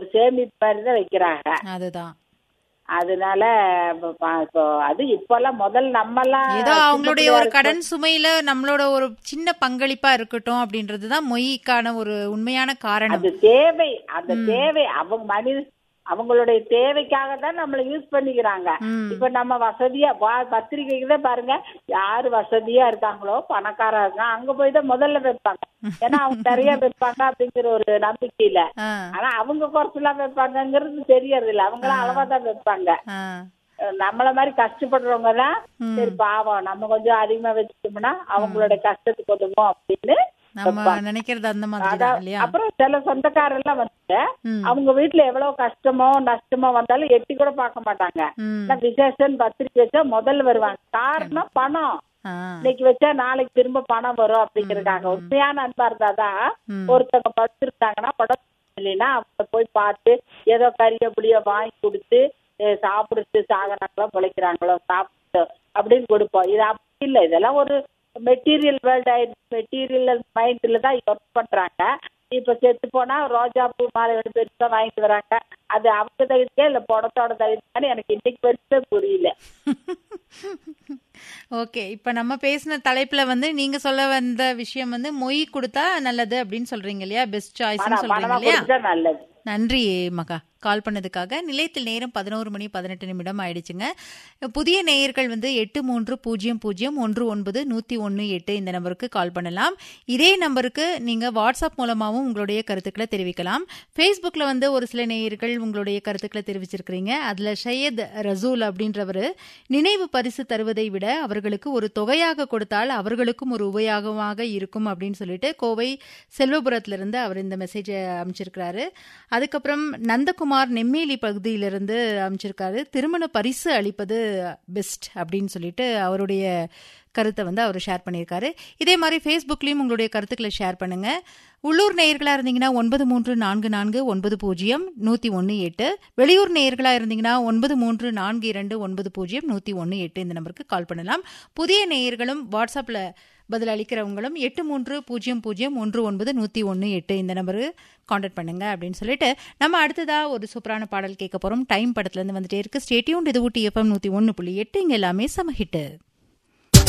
ஒரு சேமிப்பு மாதிரி தான் வைக்கிறாங்க அதுதான் அதனால இப்ப பா- இப்போ அது இப்பெல்லாம் முதல்ல நம்மெல்லாம் ஏதோ அவங்களுடைய ஒரு சின்ன கடன் சுமையில நம்மளோட ஒரு சின்ன பங்களிப்பா இருக்கட்டும் அப்படின்றதுதான் மொய்க்கான ஒரு உண்மையான காரணம் அது தேவை அந்த தேவை அவங்க மனித அவங்களுடைய தேவைக்காக தான் நம்மள யூஸ் பண்ணிக்கிறாங்க ம். இப்ப நம்ம வசதியா வா- பத்திரிக்கைக்கு தான் பாருங்க யாரு வசதியா இருக்காங்களோ பணக்காரா இருக்காங்க அங்க போய் தான் முதல்ல வைப்பாங்க ஏன்னா அவங்க நிறைய வைப்பாங்க அப்படிங்கிற ஒரு நம்பிக்கையில ஆ, ஆனா அவங்க குறைச்சலாம் வைப்பாங்கங்கிறது தெரியறது இல்ல அவங்களாம் அளவா தான் வைப்பாங்க ஆ, அஹ் நம்மள மாதிரி கஷ்டப்படுறவங்க தான் சரி பாவம் நம்ம கொஞ்சம் அதிகமா வச்சுட்டோம்னா அவங்களுடைய கஷ்டத்துக்கு உதவும் அப்படின்னு நம்ம நினைக்கிறது அந்த மாதிரி தான் அதான் இல்லையா அப்புறம் சில சொந்தக்காரெல்லாம் வந்து ம். அவங்க வீட்டுல எவ்வளவு கஷ்டமோ நஷ்டமோ வந்தாலும் எட்டி கூட பார்க்க மாட்டாங்க ம். ஆனா விசேஷம் பத்திரிக்கை வச்சா முதல்ல வருவாங்க காரணம் பணம் ஆ, இன்னைக்கு வச்சா நாளைக்கு திரும்ப பணம் வரும் அப்படிங்கறதுக்காக உண்மையான அன்பா இருந்தாதான் ம். ஒருத்தவங்க படுத்திருக்காங்கன்னா படம் இல்லைன்னா அவங்க போய் பார்த்து ஏதோ கறியோ புளியோ வாங்கி கொடுத்து அஹ் சாப்பிடுட்டு சாகனாங்களோ பிழைக்கிறாங்களோ சாப்பிட்டு அப்படின்னு கொடுப்போம் இது அப்படி இல்லை இதெல்லாம் ஒரு மெட்டீரியல் வேர்ல்ட் ஆயிடுச்சு மெட்டீரியல் மைண்ட்ல தான் ஒர்க் பண்றாங்க இப்ப செத்து போனா ரோஜா பூ மாலை வந்து பெருசா வாங்கிட்டு வராங்க அது அவங்க தகுதியா இல்ல படத்தோட தகுதியான்னு எனக்கு இன்னைக்கு பெருசா புரியல ஓகே இப்ப நம்ம பேசின தலைப்புல வந்து நீங்க சொல்ல வந்த விஷயம் வந்து மொய் கொடுத்தா நல்லது அப்படின்னு சொல்றீங்க இல்லையா பெஸ்ட் சாய்ஸ் பணம் சொல்றீங்க பணமா இல்லையா கொடுத்தா நல்லது நன்றி மகா கால் பண்ணதுக்காக நிலையத்தில் நேரம் பதினோரு மணி பதினெட்டு நிமிடம் ஆயிடுச்சுங்க புதிய நேயர்கள் வந்து எட்டு மூன்று பூஜ்ஜியம் பூஜ்ஜியம் ஒன்று ஒன்பது நூற்றி ஒன்று எட்டு இந்த நம்பருக்கு கால் பண்ணலாம் இதே நம்பருக்கு நீங்கள் வாட்ஸ்அப் மூலமாகவும் உங்களுடைய கருத்துக்களை தெரிவிக்கலாம் ஃபேஸ்புக்கில் வந்து ஒரு சில நேயர்கள் உங்களுடைய கருத்துக்களை தெரிவிச்சிருக்கிறீங்க அதில் ஷையத் ரசூல் அப்படின்றவர் நினைவு பரிசு தருவதை விட அவர்களுக்கு ஒரு தொகையாக கொடுத்தால் அவர்களுக்கும் ஒரு உபயோகமாக இருக்கும் அப்படின்னு சொல்லிட்டு கோவை செல்வபுரத்திலிருந்து அவர் இந்த மெசேஜை அமைச்சிருக்கிறாரு அதுக்கப்புறம் நந்தகுமார் நெம்மேலி பகுதியிலிருந்து அமைச்சிருக்காரு திருமண பரிசு அளிப்பது பெஸ்ட் அப்படின்னு சொல்லிட்டு அவருடைய கருத்தை வந்து அவர் ஷேர் பண்ணியிருக்காரு இதே மாதிரி ஃபேஸ்புக்லேயும் உங்களுடைய கருத்துக்களை ஷேர் பண்ணுங்க உள்ளூர் நேயர்களாக இருந்தீங்கன்னா ஒன்பது மூன்று நான்கு நான்கு ஒன்பது பூஜ்ஜியம் நூற்றி ஒன்று எட்டு வெளியூர் நேயர்களாக இருந்தீங்கன்னா ஒன்பது மூன்று நான்கு இரண்டு ஒன்பது பூஜ்ஜியம் நூற்றி ஒன்று எட்டு இந்த நம்பருக்கு கால் பண்ணலாம் புதிய நேயர்களும் வாட்ஸ்அப்பில் பதில் அளிக்கிறவங்களும் எட்டு மூன்று பூஜ்ஜியம் பூஜ்ஜியம் ஒன்று ஒன்பது நூற்றி ஒன்று எட்டு இந்த நம்பருக்கு காண்டாக்ட் பண்ணுங்க அப்படின்னு சொல்லிட்டு நம்ம அடுத்ததா ஒரு சூப்பரான பாடல் கேட்க போகிறோம் டைம் படத்துலேருந்து வந்துட்டே இருக்கு ஸ்டேட்யூன் இது ஊட்டி எஃப்எம் நூற்றி ஒன்று புள்ளி எட்டு இங்கே எல்லாமே சம ஹிட்டு